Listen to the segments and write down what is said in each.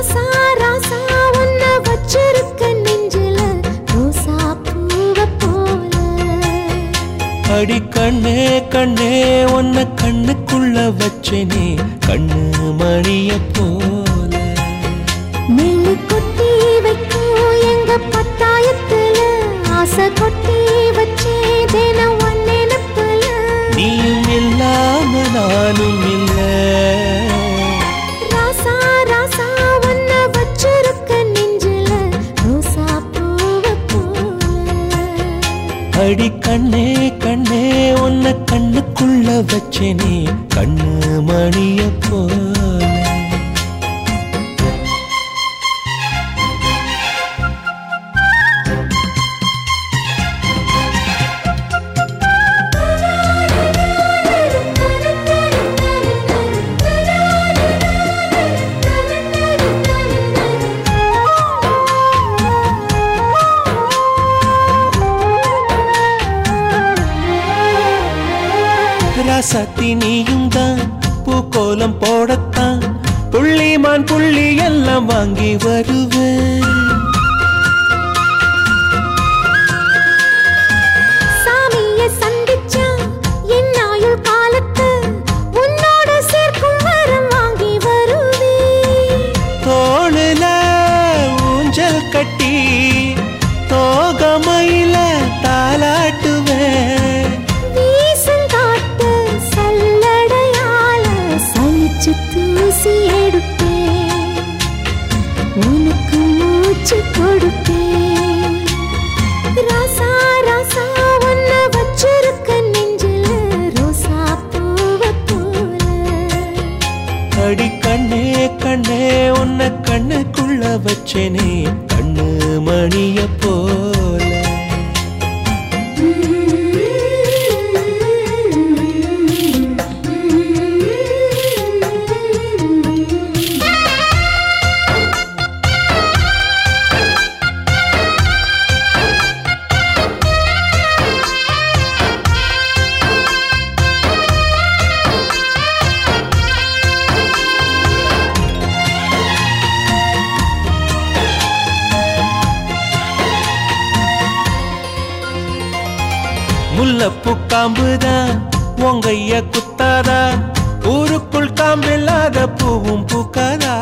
ராசா ராசா உன்ன வச்சிருக்க நெஞ்சில ரோசா பூவ போல அடி கண்ணே கண்ணே உன்னை கண்ணுக்குள்ள வச்சேனே கண்ணு மணிய போல நெல்லு கொட்டி வைக்கும் எங்க பத்தாயத்துல ஆசை கொட்டி வச்சே தினம் ஒன் நினப்புல நீயும் இல்லாம நானும் இல்ல ராசா ராசா உன்ன வச்சிருக்க நெஞ்சில ரோசா பூவ போல அடி கண்ணே கண்ணே உன்னை கண்ணுக்குள்ள வச்சேனே கண்ணு மணிய போல ராசாத்தி நீயும் தான் பூக்கோலம் போடத்தான் புள்ளிமான் புள்ளி எல்லாம் வாங்கி வருவேன் சாமிய சந்திச்சா என் ஆயுள் காலத்து உன்னோட சேர்க்கும் வரம் வாங்கி வருவேன் தோளுல ஊஞ்சல் கட்டி தோகமையில தாலாட்டுவேன் வீசங்காட்டு சல்லடையால சலிச்சு தூசி எடுப்பேன் உனக்கு மூச்சு கொடுப்பேன் ராசா ராசா உன்ன வச்சிருக்க நெஞ்சில ரோசா பூவ போல அடி கண்ணே கண்ணே உன்னை கண்ணுக்குள்ள வச்சேனே கண்ணு மணிய போல முல்லப்பூ காம்புதான் உங்கைய குத்தாதா ஊருக்குள் காம்பில்லாத பூவும் பூக்காதா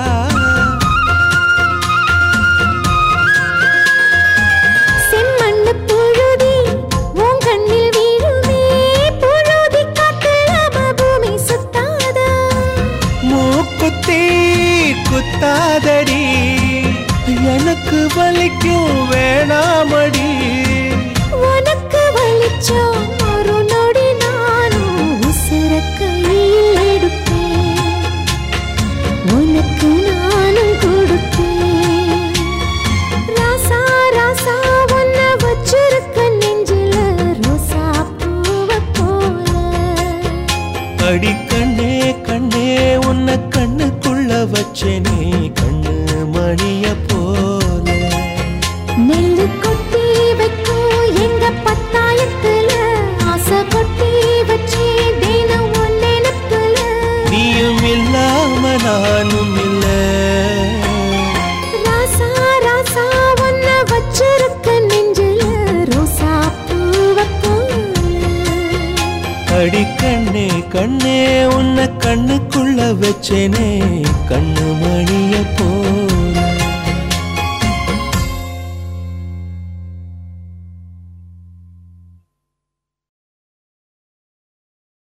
செம்மண்ணு புழுதி உன் கண்ணில் வீழுமே புழுதி காத்துல பூமி சுத்தாதா மூக்குத்தி குத்தாதடி எனக்கு வலிக்கும் வேணாமடி உனக்கு வலிச்சோம் ஒரு நொடி நானும் உசுர கையில் எடுப்பேன் உனக்கு நானும் கொடுப்பேன் ராசா ராசா உன்ன வச்சிருக்க நெஞ்சில ரோசா பூவ போல அடி கண்ணே கண்ணே உன்னை கண்ணுக்குள்ள வச்சேனே கண்ணு மணிய போல நெல்லு கொட்டி வைக்கும் எங்க பத்தாயத்துல ஆசை கொட்டி வச்சே தினம் உன் நினைப்புல நீயும் இல்லாம நானும் இல்ல ராசா ராசா உன்ன வச்சிருக்க நெஞ்சில ரோசா பூவ போல அடி கண்ணே கண்ணே உன்னை கண்ணுக்குள்ள வச்சேனே கண்ணு மணிய போல